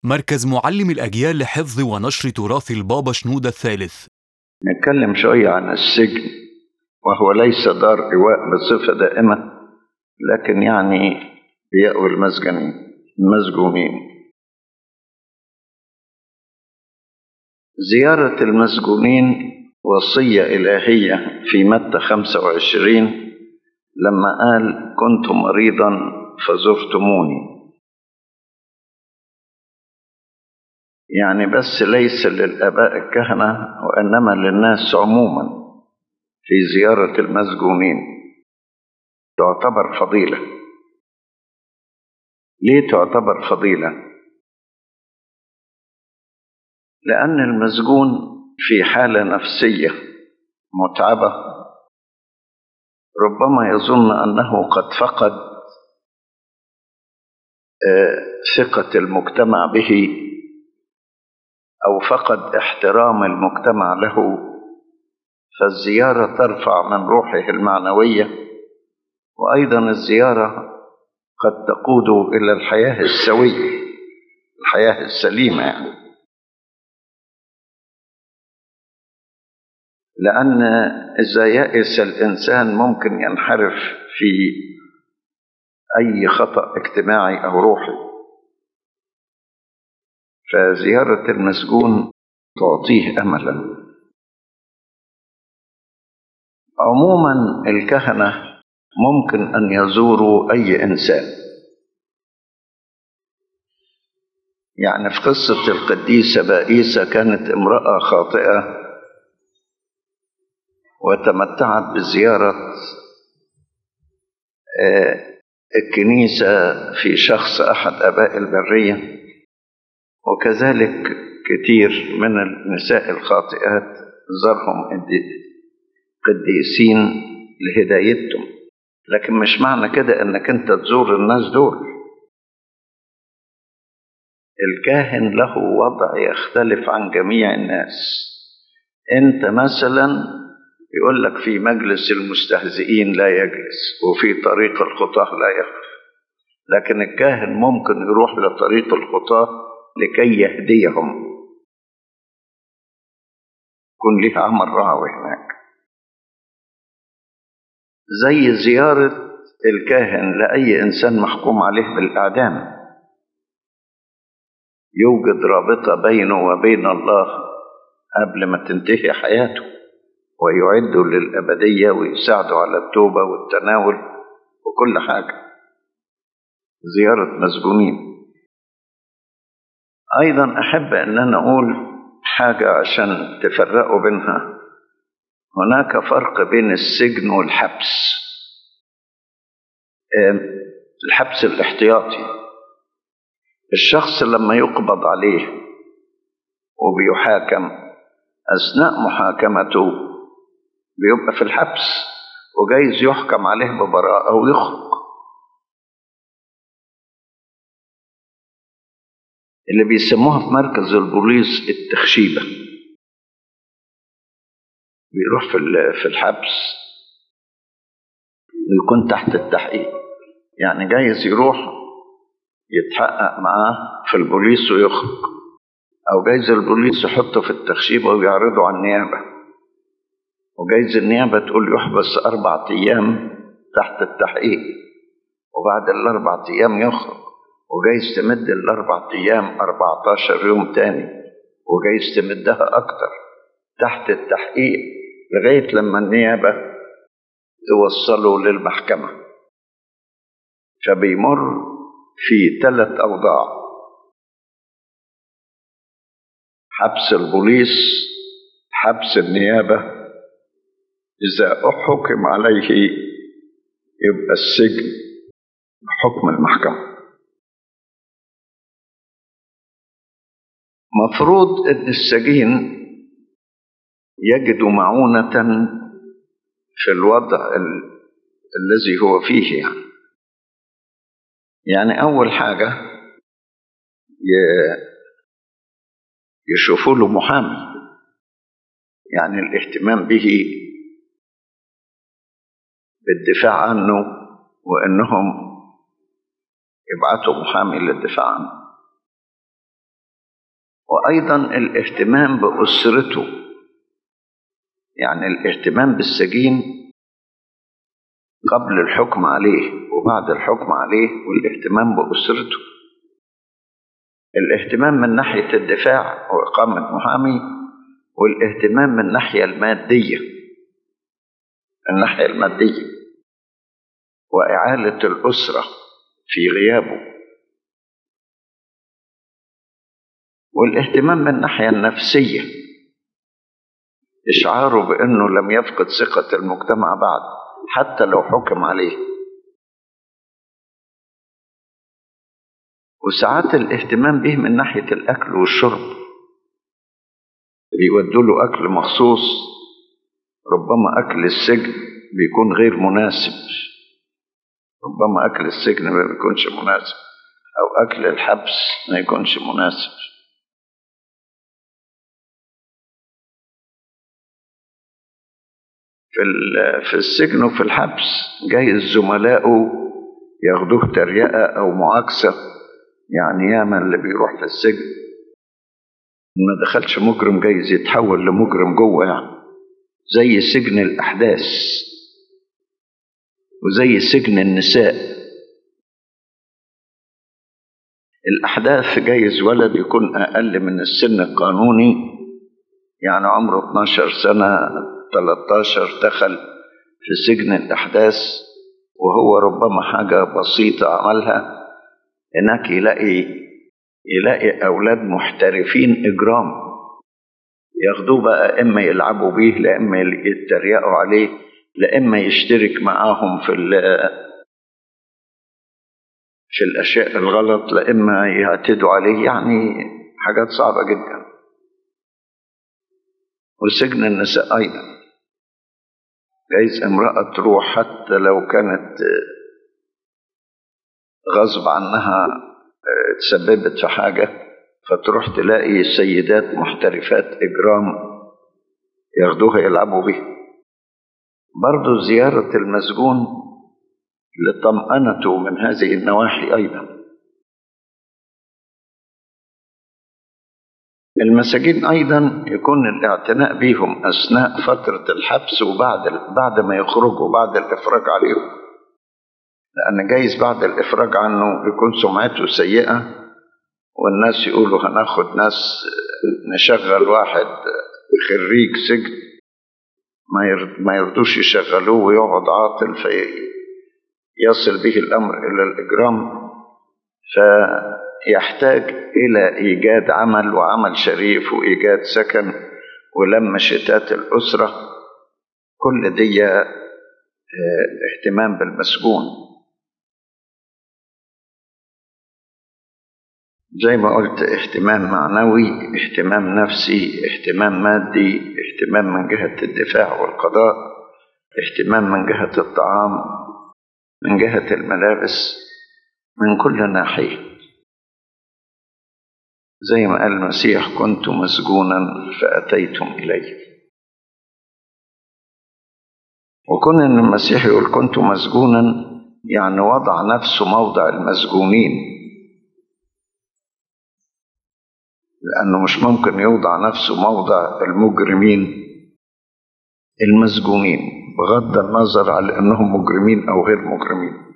مركز معلم الأجيال لحفظ ونشر تراث البابا شنودة الثالث نتكلم شوية عن السجن وهو ليس دار إيواء بصفة دائمة لكن يعني بيأوي المسجنين المسجونين زيارة المسجونين وصية إلهية في متى 25 لما قال كنت مريضا فزرتموني يعني بس ليس للآباء الكهنة وإنما للناس عموما في زيارة المسجونين تعتبر فضيلة ليه تعتبر فضيلة؟ لأن المسجون في حالة نفسية متعبة ربما يظن أنه قد فقد ثقة المجتمع به أو فقد احترام المجتمع له فالزيارة ترفع من روحه المعنوية وأيضا الزيارة قد تقود إلى الحياة السوية الحياة السليمة يعني لأن إذا يأس الإنسان ممكن ينحرف في أي خطأ اجتماعي أو روحي فزيارة المسجون تعطيه أملا عموما الكهنة ممكن أن يزوروا أي إنسان يعني في قصة القديسة بائسة كانت امرأة خاطئة وتمتعت بزيارة الكنيسة في شخص أحد أباء البرية وكذلك كثير من النساء الخاطئات زارهم قديسين لهدايتهم لكن مش معنى كده انك انت تزور الناس دول الكاهن له وضع يختلف عن جميع الناس انت مثلا يقول لك في مجلس المستهزئين لا يجلس وفي طريق الخطاه لا يقف لكن الكاهن ممكن يروح لطريق الخطاه لكي يهديهم يكون ليه عمل رعوي هناك زي زيارة الكاهن لأي إنسان محكوم عليه بالإعدام يوجد رابطة بينه وبين الله قبل ما تنتهي حياته ويعده للأبدية ويساعده على التوبة والتناول وكل حاجة زيارة مسجونين أيضا أحب أن أنا أقول حاجة عشان تفرقوا بينها هناك فرق بين السجن والحبس الحبس الاحتياطي الشخص لما يقبض عليه وبيحاكم أثناء محاكمته بيبقى في الحبس وجايز يحكم عليه ببراءة ويخرج اللي بيسموها في مركز البوليس التخشيبة بيروح في في الحبس ويكون تحت التحقيق يعني جايز يروح يتحقق معاه في البوليس ويخرج أو جايز البوليس يحطه في التخشيبة ويعرضه على النيابة وجايز النيابة تقول يحبس أربع أيام تحت التحقيق وبعد الأربع أيام يخرج وجايز تمد الأربع أيام 14 يوم تاني وجايز تمدها أكتر تحت التحقيق لغاية لما النيابة توصله للمحكمة فبيمر في ثلاث أوضاع حبس البوليس حبس النيابة إذا حكم عليه يبقى السجن حكم المحكمة مفروض ان السجين يجد معونة في الوضع ال... الذي هو فيه يعني يعني أول حاجة ي... يشوفوا له محامي يعني الاهتمام به بالدفاع عنه وانهم يبعثوا محامي للدفاع عنه وأيضا الاهتمام بأسرته يعني الاهتمام بالسجين قبل الحكم عليه وبعد الحكم عليه والاهتمام بأسرته الاهتمام من ناحية الدفاع وإقامة محامي والاهتمام من الناحية المادية الناحية المادية وإعالة الأسرة في غيابه والاهتمام من الناحية النفسية إشعاره بأنه لم يفقد ثقة المجتمع بعد حتى لو حكم عليه وساعات الاهتمام به من ناحية الأكل والشرب بيودوا له أكل مخصوص ربما أكل السجن بيكون غير مناسب ربما أكل السجن ما بيكونش مناسب أو أكل الحبس ما يكونش مناسب في في السجن وفي الحبس جايز زملائه ياخدوه تريقة أو معاكسة يعني ياما اللي بيروح في السجن ما دخلش مجرم جايز يتحول لمجرم جوه يعني زي سجن الأحداث وزي سجن النساء الأحداث جايز ولد يكون أقل من السن القانوني يعني عمره 12 سنة 13 دخل في سجن الأحداث وهو ربما حاجة بسيطة عملها هناك يلاقي يلاقي أولاد محترفين إجرام ياخدوه بقى إما يلعبوا بيه لا إما يتريقوا عليه لا إما يشترك معاهم في في الأشياء الغلط لا إما يعتدوا عليه يعني حاجات صعبة جدا وسجن النساء أيضا جايز امرأة تروح حتى لو كانت غصب عنها تسببت في حاجة فتروح تلاقي سيدات محترفات إجرام ياخدوها يلعبوا بيها برضو زيارة المسجون لطمأنته من هذه النواحي أيضا المساجين أيضا يكون الاعتناء بهم أثناء فترة الحبس وبعد بعد ما يخرجوا بعد الإفراج عليهم لأن جايز بعد الإفراج عنه يكون سمعته سيئة والناس يقولوا هناخد ناس نشغل واحد خريج سجن ما يرضوش يشغلوه ويقعد عاطل فيصل به الأمر إلى الإجرام فيحتاج إلى إيجاد عمل وعمل شريف وإيجاد سكن ولم شتات الأسرة كل دي اهتمام بالمسجون زي ما قلت اهتمام معنوي اهتمام نفسي اهتمام مادي اهتمام من جهة الدفاع والقضاء اهتمام من جهة الطعام من جهة الملابس من كل ناحية زي ما قال المسيح كنت مسجونا فأتيتم إلي وكون أن المسيح يقول كنت مسجونا يعني وضع نفسه موضع المسجونين لأنه مش ممكن يوضع نفسه موضع المجرمين المسجونين بغض النظر على أنهم مجرمين أو غير مجرمين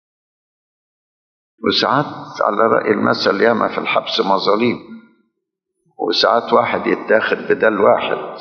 وساعات على رأي المثل ياما في الحبس مظاليم وساعات واحد يتاخد بدل واحد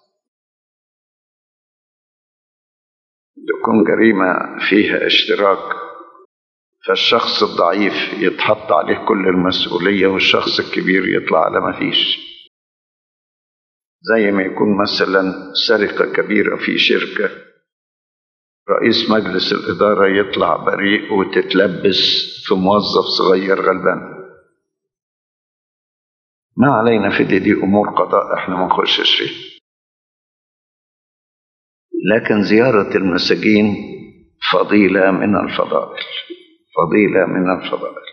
تكون جريمة فيها اشتراك فالشخص الضعيف يتحط عليه كل المسؤولية والشخص الكبير يطلع على ما فيش زي ما يكون مثلا سرقة كبيرة في شركة رئيس مجلس الإدارة يطلع بريء وتتلبس في موظف صغير غلبان ما علينا في دي, دي أمور قضاء احنا ما نخشش فيها لكن زيارة المساجين فضيلة من الفضائل فضيلة من الفضائل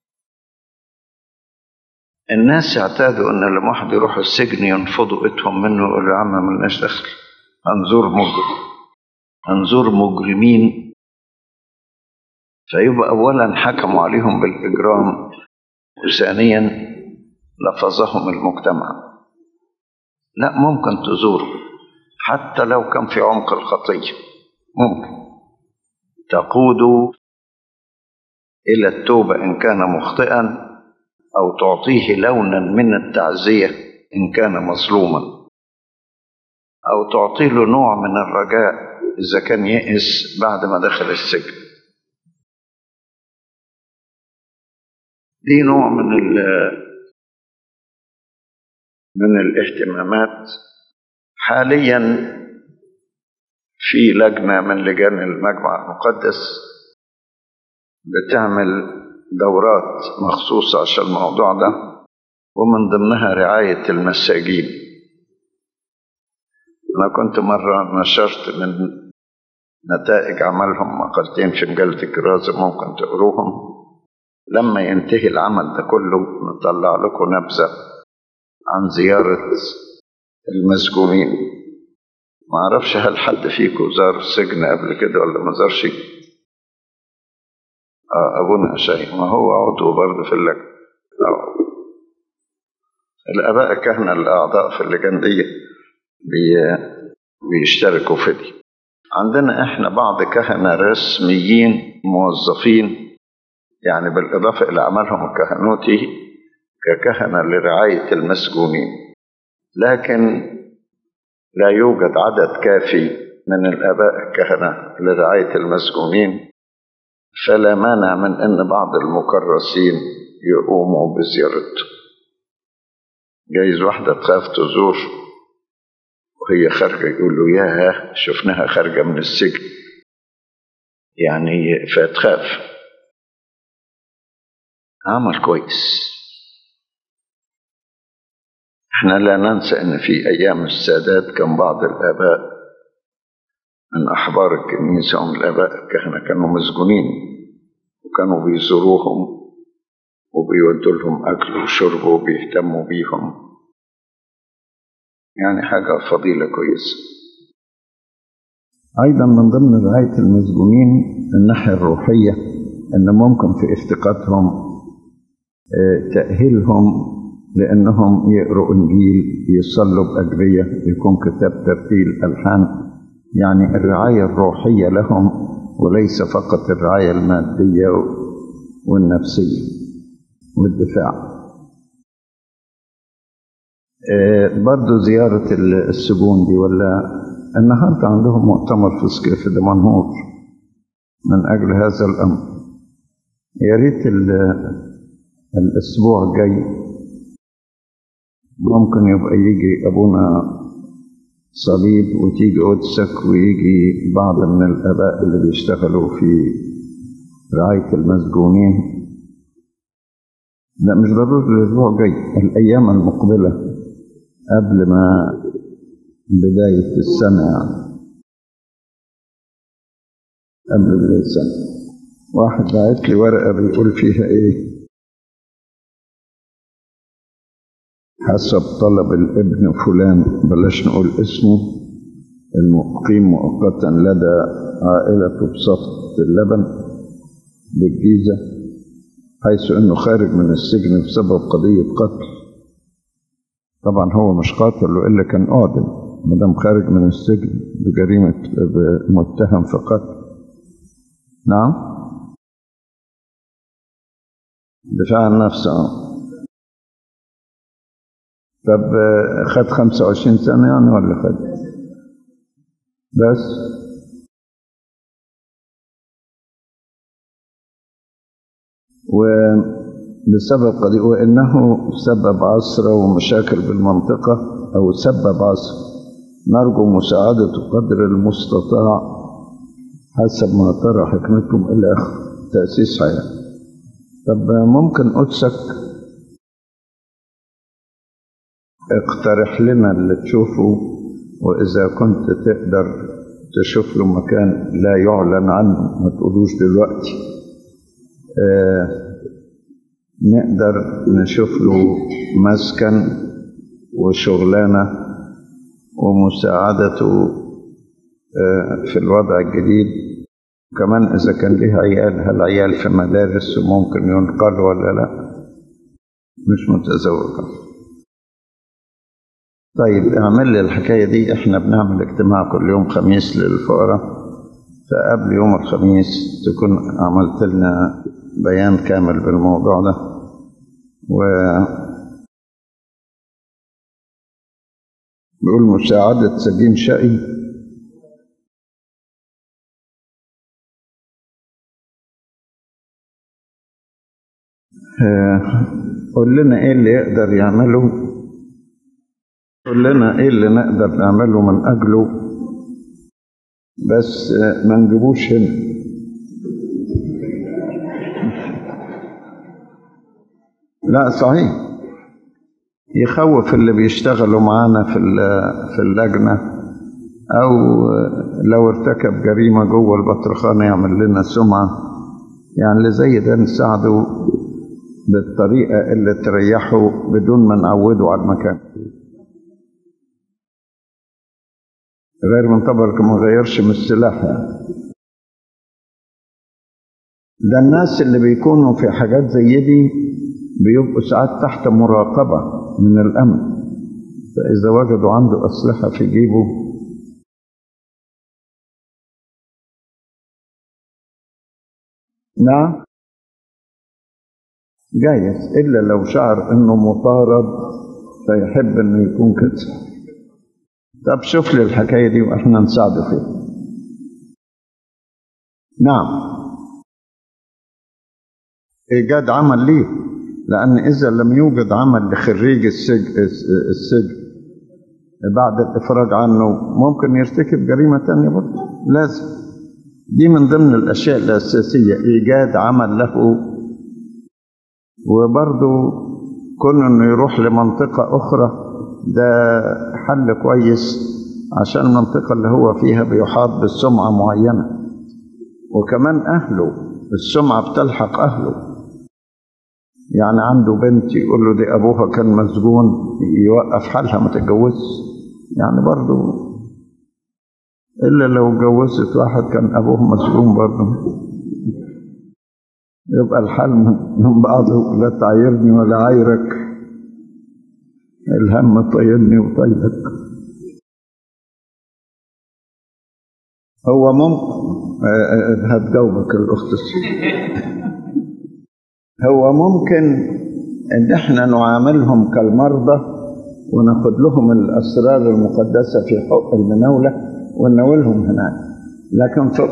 الناس اعتادوا ان لما واحد يروح السجن ينفضوا ايدهم منه ويقولوا يا عم ملناش دخل هنزور مجرم هنزور مجرمين فيبقى اولا حكموا عليهم بالاجرام وثانيا لفظهم المجتمع لا ممكن تزوره حتى لو كان في عمق الخطية ممكن تقود إلى التوبة إن كان مخطئا أو تعطيه لونا من التعزية إن كان مظلوما أو تعطي له نوع من الرجاء إذا كان يئس بعد ما دخل السجن دي نوع من من الاهتمامات حاليا في لجنة من لجان المجمع المقدس بتعمل دورات مخصوصة عشان الموضوع ده ومن ضمنها رعاية المساجين أنا كنت مرة نشرت من نتائج عملهم مقالتين في مجلة الكرازة ممكن تقروهم لما ينتهي العمل ده كله نطلع لكم نبذة عن زيارة المسجونين ما اعرفش هل حد فيكم زار السجن قبل كده ولا ما زارش آه ابونا شيء ما هو عضو برضه في اللجنه آه. الاباء الكهنه الاعضاء في اللجان دي بي بيشتركوا في دي عندنا احنا بعض كهنه رسميين موظفين يعني بالاضافه الى عملهم الكهنوتي ككهنه لرعايه المسجونين لكن لا يوجد عدد كافي من الآباء الكهنة لرعاية المسجونين فلا مانع من أن بعض المكرسين يقوموا بزيارته جايز واحدة تخاف تزور وهي خارجة يقول له ياه شفناها خارجة من السجن يعني فتخاف عمل كويس احنا لا ننسى ان في ايام السادات كان بعض الاباء من احبار الكنيسه ومن الاباء الكهنه كانوا مسجونين وكانوا بيزوروهم وبيودوا لهم اكل وشرب وبيهتموا بيهم يعني حاجه فضيله كويسه ايضا من ضمن رعايه المسجونين الناحيه الروحيه ان ممكن في افتقادهم تاهيلهم لأنهم يقروا إنجيل يصلوا بأجرية يكون كتاب ترتيل ألحان يعني الرعاية الروحية لهم وليس فقط الرعاية المادية والنفسية والدفاع برضو زيارة السجون دي ولا النهاردة عندهم مؤتمر في في دمنهور من أجل هذا الأمر يا ريت الأسبوع الجاي ممكن يبقى يجي أبونا صليب وتيجي قدسك ويجي بعض من الآباء اللي بيشتغلوا في رعاية المسجونين لا مش ضروري الأسبوع الجاي الأيام المقبلة قبل ما بداية السنة يعني قبل بداية السنة واحد بعت لي ورقة بيقول فيها إيه حسب طلب الابن فلان بلاش نقول اسمه المقيم مؤقتا لدى عائلة بسطة اللبن بالجيزة حيث انه خارج من السجن بسبب قضية قتل طبعا هو مش قاتل والا كان اعدم مدام خارج من السجن بجريمة متهم في قتل نعم دفاع عن نفسه طب خد 25 سنة يعني ولا خد بس وبسبب قضية وإنه سبب عصر ومشاكل بالمنطقة أو سبب عصر نرجو مساعدته قدر المستطاع حسب ما ترى حكمتكم إلى آخر تأسيس حياة طب ممكن قدسك اقترح لنا اللي تشوفه وإذا كنت تقدر تشوف له مكان لا يعلن عنه ما تقولوش دلوقتي آه نقدر نشوف له مسكن وشغلانة ومساعدته آه في الوضع الجديد كمان إذا كان ليه عيال هل عيال في مدارس وممكن ينقلوا ولا لا مش متزوج طيب اعمل لي الحكاية دي احنا بنعمل اجتماع كل يوم خميس للفقراء فقبل يوم الخميس تكون عملت لنا بيان كامل بالموضوع ده و بيقول مساعدة سجين شقي آه، قول لنا ايه اللي يقدر يعمله قول لنا ايه اللي نقدر نعمله من اجله بس آه، ما نجيبوش هنا لا صحيح يخوف اللي بيشتغلوا معانا في ال- في اللجنة أو لو ارتكب جريمة جوه البطرخانة يعمل لنا سمعة يعني اللي زي ده نساعده بالطريقة اللي تريحه بدون ما نعوده على المكان غير من طبعا ما غيرش من السلاح يعني ده الناس اللي بيكونوا في حاجات زي دي بيبقوا ساعات تحت مراقبة من الأمن فإذا وجدوا عنده أسلحة في جيبه نعم جايز إلا لو شعر إنه مطارد فيحب إنه يكون كده طب شوف لي الحكاية دي وإحنا نساعده فيها نعم إيجاد عمل ليه لأن إذا لم يوجد عمل لخريج السجن, السجن بعد الإفراج عنه ممكن يرتكب جريمة تانية برضه لازم دي من ضمن الأشياء الأساسية إيجاد عمل له وبرضه كون إنه يروح لمنطقة أخرى ده حل كويس عشان المنطقة اللي هو فيها بيحاط بالسمعة معينة وكمان أهله السمعة بتلحق أهله يعني عنده بنت يقول له دي ابوها كان مسجون يوقف حالها ما تتجوزش يعني برضه الا لو اتجوزت واحد كان ابوه مسجون برضه يبقى الحال من بعضه لا تعايرني ولا عايرك الهم طيرني وطيرك هو ممكن هتجاوبك الاخت هو ممكن ان احنا نعاملهم كالمرضى وناخد لهم الاسرار المقدسه في حق المناوله ونناولهم هناك لكن في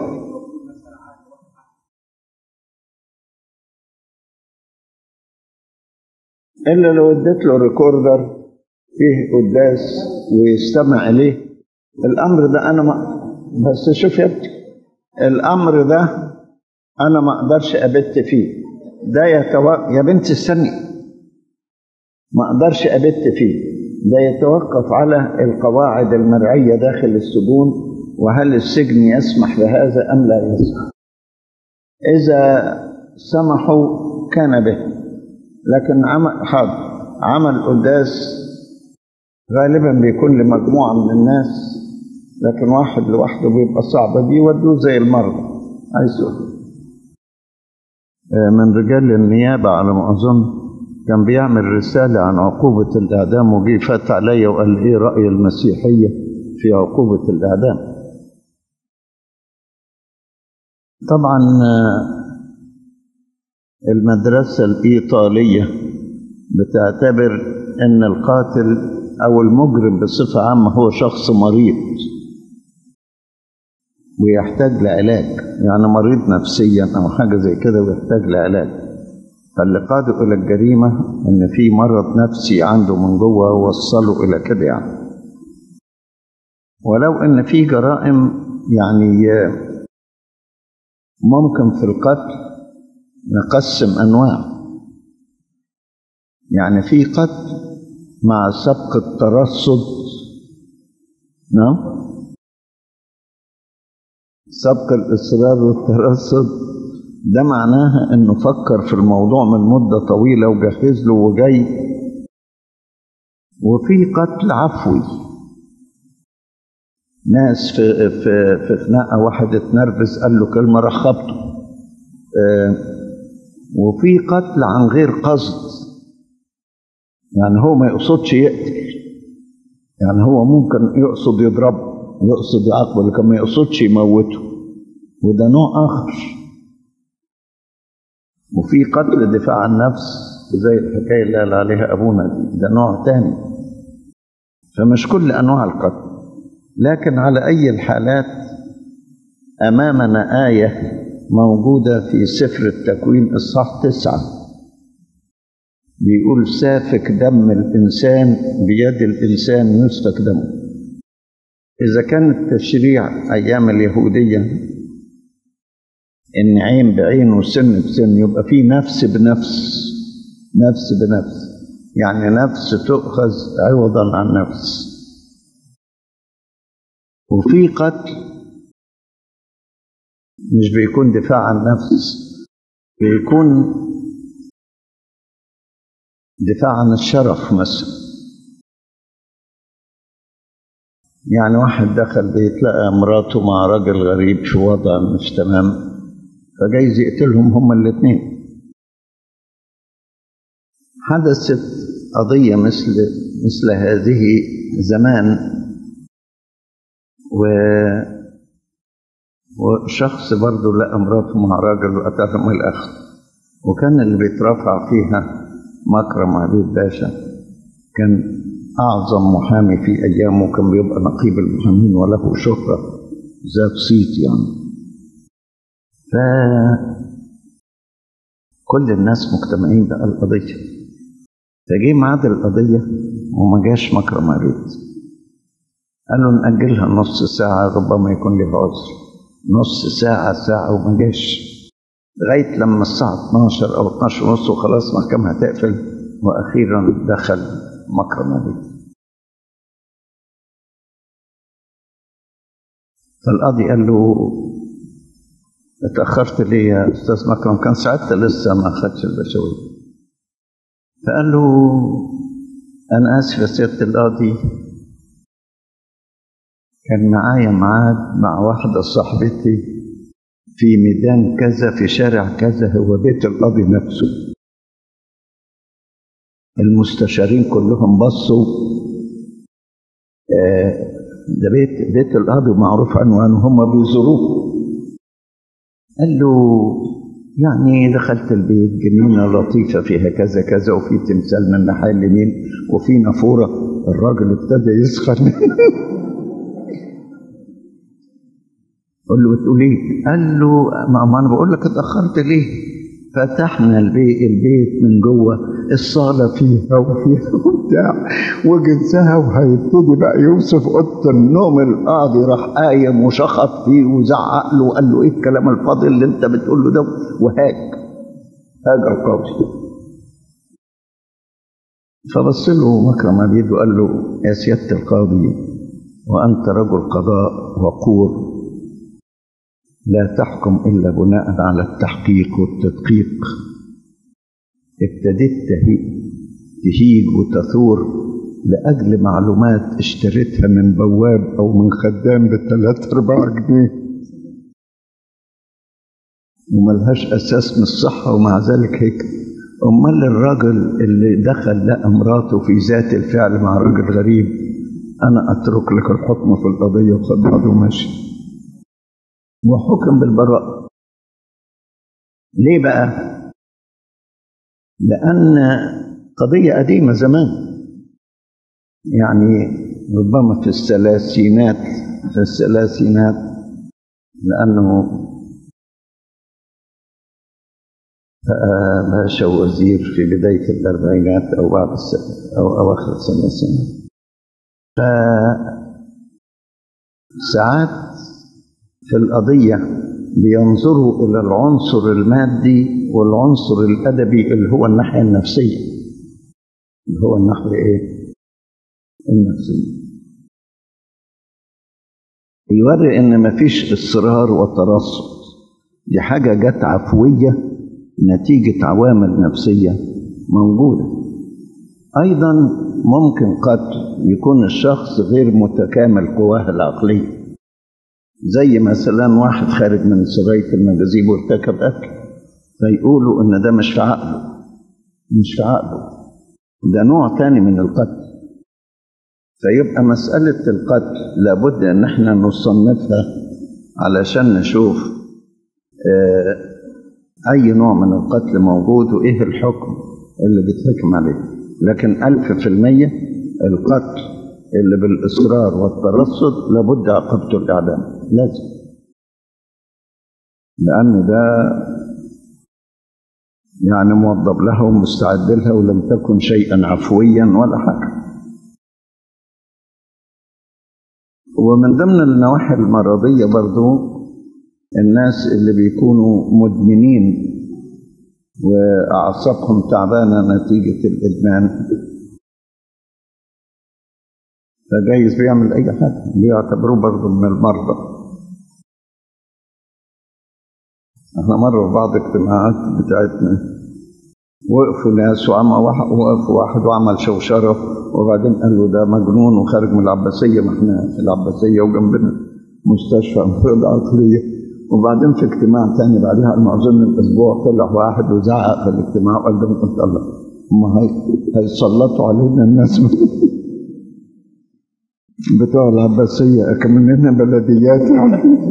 الا لو اديت له ريكوردر فيه قداس ويستمع اليه الامر ده انا ما بس شوف يا ابني الامر ده انا ما اقدرش ابت فيه ده يتوقف يا بنت استني ما اقدرش ابت فيه ده يتوقف على القواعد المرعيه داخل السجون وهل السجن يسمح بهذا ام لا يسمح اذا سمحوا كان به لكن عمل حاضر عمل قداس غالبا بيكون لمجموعه من الناس لكن واحد لوحده بيبقى صعب بيودوه زي المرضى عايز يقول من رجال النيابة على ما أظن كان بيعمل رسالة عن عقوبة الإعدام وجي فات عليا وقال إيه رأي المسيحية في عقوبة الإعدام طبعا المدرسة الإيطالية بتعتبر أن القاتل أو المجرم بصفة عامة هو شخص مريض ويحتاج لعلاج يعني مريض نفسيا او حاجه زي كده ويحتاج لعلاج فاللي قاده الى الجريمه ان في مرض نفسي عنده من جوه وصله الى كده يعني ولو ان في جرائم يعني ممكن في القتل نقسم انواع يعني في قتل مع سبق الترصد نعم سبق الإصرار والترصد ده معناها إنه فكر في الموضوع من مدة طويلة وجهز له وجاي وفي قتل عفوي ناس في في في خناقة واحد اتنرفز قال له كلمة راح خبطه آه وفي قتل عن غير قصد يعني هو ما يقصدش يقتل يعني هو ممكن يقصد يضربه يقصد يعاقبه لكن ما يقصدش يموته وده نوع آخر وفي قتل دفاع عن النفس زي الحكاية اللي قال عليها أبونا دي ده نوع تاني فمش كل أنواع القتل لكن على أي الحالات أمامنا آية موجودة في سفر التكوين إصحاح تسعة بيقول سافك دم الإنسان بيد الإنسان يسفك دمه إذا كان التشريع أيام اليهودية إن عين بعين وسن بسن يبقى في نفس بنفس نفس بنفس يعني نفس تؤخذ عوضا عن نفس وفي قتل مش بيكون دفاع عن نفس بيكون دفاع عن الشرف مثلا يعني واحد دخل بيت لقى مراته مع راجل غريب في وضع مش تمام فجايز يقتلهم هما الاثنين حدثت قضية مثل مثل هذه زمان و وشخص برضه لقى مراته مع راجل وقتلهم الآخر وكان اللي بيترافع فيها مكرم عبيد باشا كان أعظم محامي في أيامه كان بيبقى نقيب المحامين وله شهرة ذات صيت يعني ف كل الناس مجتمعين بقى القضية فجه ميعاد القضية وما جاش مكرم عبيد قالوا نأجلها نص ساعة ربما يكون لها عذر نص ساعة ساعة وما جاش لغاية لما الساعة 12 أو 12 ونص وخلاص المحكمة هتقفل وأخيرا دخل مكرم عبيد فالقاضي قال له اتأخرت ليه يا أستاذ مكرم كان ساعتها لسه ما أخدش البشوية فقال له أنا آسف يا سيادة القاضي كان معايا ميعاد مع واحدة صاحبتي في ميدان كذا في شارع كذا هو بيت القاضي نفسه المستشارين كلهم بصوا آه ده بيت بيت القاضي معروف عنوانه هم بيزوروه قال له يعني دخلت البيت جنينة لطيفة فيها كذا كذا وفي تمثال من الناحية اليمين وفي نافورة الراجل ابتدى يسخن قال له بتقول ايه؟ قال له ما, ما انا بقول لك اتاخرت ليه؟ فتحنا البيت البيت من جوه الصاله فيها وفيها وبتاع وجنسها وهيبتدي بقى يوصف اوضه النوم القاضي راح قايم وشخط فيه وزعق له وقال له ايه الكلام الفاضي اللي انت بتقول له ده وهاج هاج القاضي فبص له مكرم عبيد وقال له يا سياده القاضي وانت رجل قضاء وقور لا تحكم إلا بناء على التحقيق والتدقيق ابتديت تهيج وتثور لأجل معلومات اشتريتها من بواب أو من خدام بثلاثة أربعة جنيه وملهاش أساس من الصحة ومع ذلك هيك أمال الراجل اللي دخل لقى مراته في ذات الفعل مع راجل غريب أنا أترك لك الحكم في القضية وخد بعضه وماشي وحكم بالبراءة ليه بقى؟ لأن قضية قديمة زمان يعني ربما في الثلاثينات في الثلاثينات لأنه باشا وزير في بداية الأربعينات أو بعد السنة أو أواخر الثلاثينات ف ساعات في القضية بينظروا إلى العنصر المادي والعنصر الأدبي اللي هو الناحية النفسية اللي هو الناحية إيه؟ النفسية يوري إن مفيش إصرار وترصد دي حاجة جت عفوية نتيجة عوامل نفسية موجودة أيضا ممكن قد يكون الشخص غير متكامل قواه العقليه زي مثلا واحد خارج من سراية المجاذيب وارتكب قتل فيقولوا ان ده مش في عقله مش في عقله ده نوع تاني من القتل فيبقى مسألة القتل لابد ان احنا نصنفها علشان نشوف آه، اي نوع من القتل موجود وايه الحكم اللي بيتحكم عليه لكن ألف في المية القتل اللي بالإصرار والترصد لابد عقوبته الإعدام لازم لأن ده يعني موضب لها ومستعد لها ولم تكن شيئا عفويا ولا حاجة ومن ضمن النواحي المرضية برضو الناس اللي بيكونوا مدمنين وأعصابهم تعبانة نتيجة الإدمان فجايز بيعمل أي حاجة بيعتبروه برضو من المرضى احنا مرة في بعض الاجتماعات بتاعتنا وقفوا ناس وعمل واحد وقف واحد وعمل شوشرة وبعدين قال له ده مجنون وخارج من العباسية ما احنا في العباسية وجنبنا مستشفى أمراض عقلية وبعدين في اجتماع تاني بعدها على ما أظن الأسبوع طلع واحد وزعق في الاجتماع وقال ده قلت الله هم هي هيسلطوا علينا الناس بتوع العباسية كمننا بلديات يعني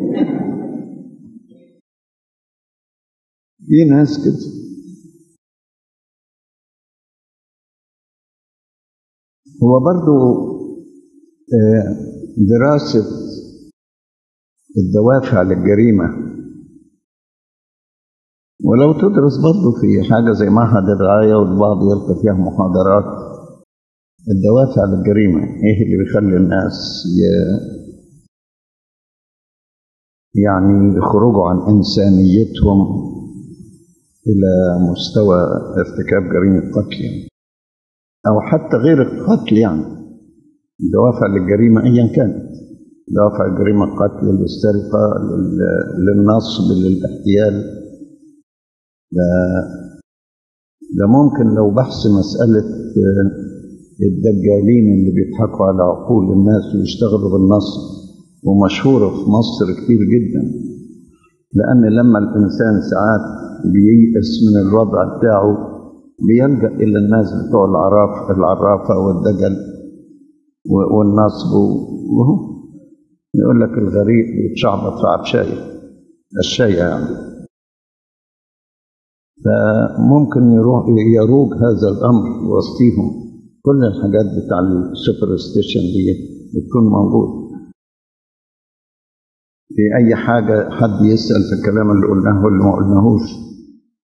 في ناس كده هو برضو آه، دراسة الدوافع للجريمة ولو تدرس برضو في حاجة زي معهد الرعاية والبعض يلقى فيها محاضرات الدوافع للجريمة ايه اللي بيخلي الناس ي- يعني يخرجوا عن إنسانيتهم إلى مستوى ارتكاب جريمة قتل يعني. أو حتى غير القتل يعني دوافع للجريمة أيا كانت دوافع الجريمة القتل للسرقة لل- للنصب للاحتيال ده, ده ممكن لو بحث مسألة آه، الدجالين اللي بيضحكوا على عقول الناس ويشتغلوا بالنصب ومشهورة في مصر كتير جدا لأن لما الإنسان ساعات بييأس من الوضع بتاعه بيلجأ إلى الناس بتوع العراف العرافة والدجل و- والنصب وهو يقول لك الغريب بيتشعبط في عبشاية الشاية يعني فممكن يروح يروج هذا الأمر وسطيهم كل الحاجات بتاع السوبرستيشن دي بتكون موجودة في أي حاجة حد يسأل في الكلام اللي قلناه واللي ما قلناهوش